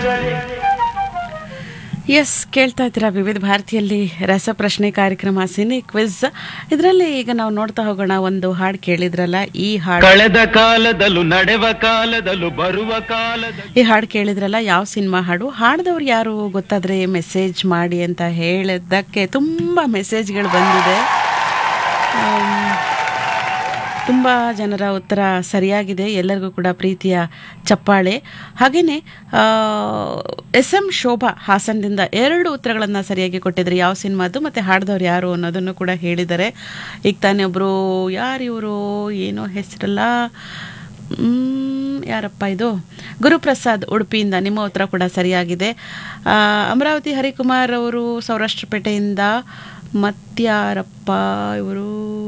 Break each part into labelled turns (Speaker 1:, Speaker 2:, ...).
Speaker 1: S ಕೇಳ್ತಾ ಇದ್ದೀರಾ ವಿವಿಧ ಭಾರತಿಯಲ್ಲಿ ರಸಪ್ರಶ್ನೆ ಕಾರ್ಯಕ್ರಮ ಸಿನಿ ಕ್ವಿಜ್ ಇದರಲ್ಲಿ ಈಗ ನಾವು ನೋಡ್ತಾ ಹೋಗೋಣ ಒಂದು ಹಾಡು ಕೇಳಿದ್ರಲ್ಲ ಈ ಹಾಡು
Speaker 2: ಕಳೆದ ಕಾಲದಲ್ಲೂ ನಡೆವ ಕಾಲದಲ್ಲೂ ಬರುವ ಕಾಲದಲ್ಲೂ
Speaker 1: ಈ ಹಾಡು ಕೇಳಿದ್ರಲ್ಲ ಯಾವ ಸಿನಿಮಾ ಹಾಡು ಹಾಡ್ದವ್ರು ಯಾರು ಗೊತ್ತಾದ್ರೆ ಮೆಸೇಜ್ ಮಾಡಿ ಅಂತ ಹೇಳಿದ್ದಕ್ಕೆ ತುಂಬ ಮೆಸೇಜ್ಗಳು ಬಂದಿದೆ ಆಮ್, ತುಂಬ ಜನರ ಉತ್ತರ ಸರಿಯಾಗಿದೆ ಎಲ್ಲರಿಗೂ ಕೂಡ ಪ್ರೀತಿಯ ಚಪ್ಪಾಳೆ ಹಾಗೆಯೇ ಎಸ್ ಎಂ ಶೋಭಾ ಹಾಸನದಿಂದ ಎರಡು ಉತ್ತರಗಳನ್ನು ಸರಿಯಾಗಿ ಕೊಟ್ಟಿದ್ದಾರೆ ಯಾವ ಸಿನಿಮಾದು ಮತ್ತು ಹಾಡ್ದವ್ರು ಯಾರು ಅನ್ನೋದನ್ನು ಕೂಡ ಹೇಳಿದ್ದಾರೆ ಈಗ ತಾನೇ ಒಬ್ಬರು ಯಾರು ಇವರು ಏನೋ ಹೆಸರಲ್ಲ ಮ್, ಯಾರಪ್ಪ ಇದು ಗುರುಪ್ರಸಾದ್ ಉಡುಪಿಯಿಂದ ನಿಮ್ಮ ಉತ್ತರ ಕೂಡ ಸರಿಯಾಗಿದೆ ಆ, ಅಮರಾವತಿ ಹರಿಕುಮಾರ್ ಅವರು ಸೌರಾಷ್ಟ್ರಪೇಟೆಯಿಂದ ಮತ್ಯಾರಪ್ಪ ಇವರು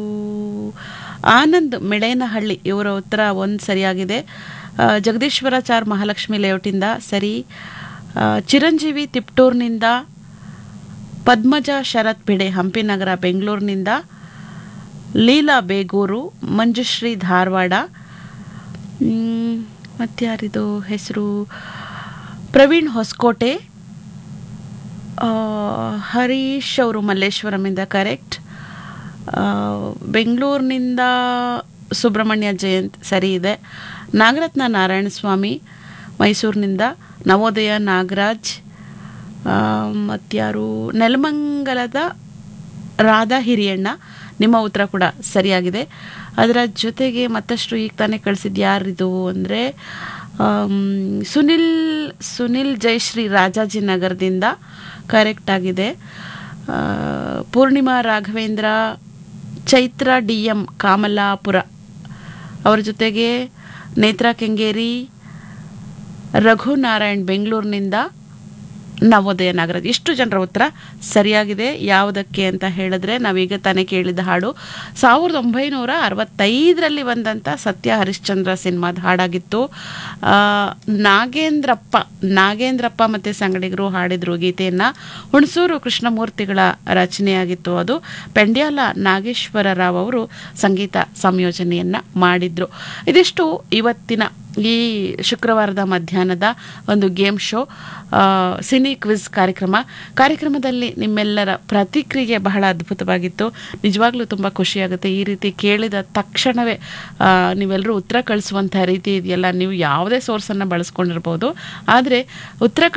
Speaker 1: ಆನಂದ್ ಮೆಳೇನಹಳ್ಳಿ ಇವರ ಉತ್ತರ ಒಂದು ಸರಿಯಾಗಿದೆ ಆ, ಜಗದೀಶ್ವರಾಚಾರ್ ಮಹಾಲಕ್ಷ್ಮಿ ಲೇಔಟಿಂದ ಸರಿ ಆ, ಚಿರಂಜೀವಿ ತಿಪ್ಟೂರ್ನಿಂದ ಪದ್ಮಜ ಶರತ್ ಭಿಡೆ ಹಂಪಿ ನಗರ ಬೆಂಗಳೂರಿನಿಂದ ಲೀಲಾ ಬೇಗೂರು ಮಂಜುಶ್ರೀ ಧಾರವಾಡ ಮ್, ಮತ್ಯಾರಿದು ಹೆಸರು ಪ್ರವೀಣ್ ಹೊಸಕೋಟೆ ಆ, ಹರೀಶ್ ಅವರು ಮಲ್ಲೇಶ್ವರಮಿಂದ ಕರೆಕ್ಟ್ ಬೆಂಗಳೂರಿನಿಂದ ಸುಬ್ರಹ್ಮಣ್ಯ ಜಯಂತ್ ಸರಿ ಇದೆ ನಾಗರತ್ನ ನಾರಾಯಣ ಸ್ವಾಮಿ ಮೈಸೂರಿನಿಂದ ನವೋದಯ ನಾಗರಾಜ್ ಆ, ಮತ್ಯಾರು ನೆಲಮಂಗಲದ ರಾಧಾ ಹಿರಿಯಣ್ಣ ನಿಮ್ಮ ಉತ್ತರ ಕೂಡ ಸರಿಯಾಗಿದೆ ಅದರ ಜೊತೆಗೆ ಮತ್ತಷ್ಟು ಈಗ ತಾನೇ ಕಳಿಸಿದ್ದು ಯಾರಿದು ಅಂದರೆ ಸುನಿಲ್ ಸುನಿಲ್ ಜಯಶ್ರೀ ರಾಜಾಜಿನಗರದಿಂದ ಕರೆಕ್ಟ್ ಆಗಿದೆ ಆ, ಪೂರ್ಣಿಮಾ ರಾಘವೇಂದ್ರ ಚೈತ್ರ ಡಿ ಎಂ ಕಾಮಲಾಪುರ ಅವರ ಜೊತೆಗೆ ನೇತ್ರಾ ಕೆಂಗೇರಿ ರಘುನಾರಾಯಣ್ ಬೆಂಗಳೂರಿನಿಂದ ನವೋದಯ ನಾಗರಾಜ್ ಇಷ್ಟು ಜನರ ಉತ್ತರ ಸರಿಯಾಗಿದೆ ಯಾವುದಕ್ಕೆ ಅಂತ ಹೇಳಿದ್ರೆ ನಾವೀಗ ತಾನೇ ಕೇಳಿದ ಹಾಡು ಸಾವಿರದ ಒಂಬೈನೂರ ಅರವತ್ತೈದರಲ್ಲಿ ಬಂದಂಥ ಸತ್ಯ ಹರಿಶ್ಚಂದ್ರ ಸಿನಿಮಾದ ಹಾಡಾಗಿತ್ತು ಆ, ನಾಗೇಂದ್ರಪ್ಪ ನಾಗೇಂದ್ರಪ್ಪ ಮತ್ತು ಸಂಗಡಿಗರು ಹಾಡಿದ್ರು ಗೀತೆಯನ್ನು ಹುಣಸೂರು ಕೃಷ್ಣಮೂರ್ತಿಗಳ ರಚನೆಯಾಗಿತ್ತು ಅದು ಪೆಂಡ್ಯಾಲ ನಾಗೇಶ್ವರ ರಾವ್ ಅವರು ಸಂಗೀತ ಸಂಯೋಜನೆಯನ್ನು ಮಾಡಿದ್ರು ಇದಿಷ್ಟು ಇವತ್ತಿನ ಈ ಶುಕ್ರವಾರದ ಮಧ್ಯಾಹ್ನದ ಒಂದು ಗೇಮ್ ಶೋ ಆ, ಸಿನಿ ಕ್ವಿಜ್ ಕಾರ್ಯಕ್ರಮ ಕಾರ್ಯಕ್ರಮದಲ್ಲಿ ನಿಮ್ಮೆಲ್ಲರ ಪ್ರತಿಕ್ರಿಯೆ ಬಹಳ ಅದ್ಭುತವಾಗಿತ್ತು ನಿಜವಾಗ್ಲೂ ತುಂಬ ಖುಷಿಯಾಗುತ್ತೆ ಈ ರೀತಿ ಕೇಳಿದ ತಕ್ಷಣವೇ ಆ, ನೀವೆಲ್ಲರೂ ಉತ್ತರ ಕಳಿಸುವಂಥ ರೀತಿ ಇದೆಯಲ್ಲ ನೀವು ಯಾವುದೇ ಸೋರ್ಸನ್ನು ಬಳಸ್ಕೊಂಡಿರ್ಬೋದು ಆದರೆ ಉತ್ತರ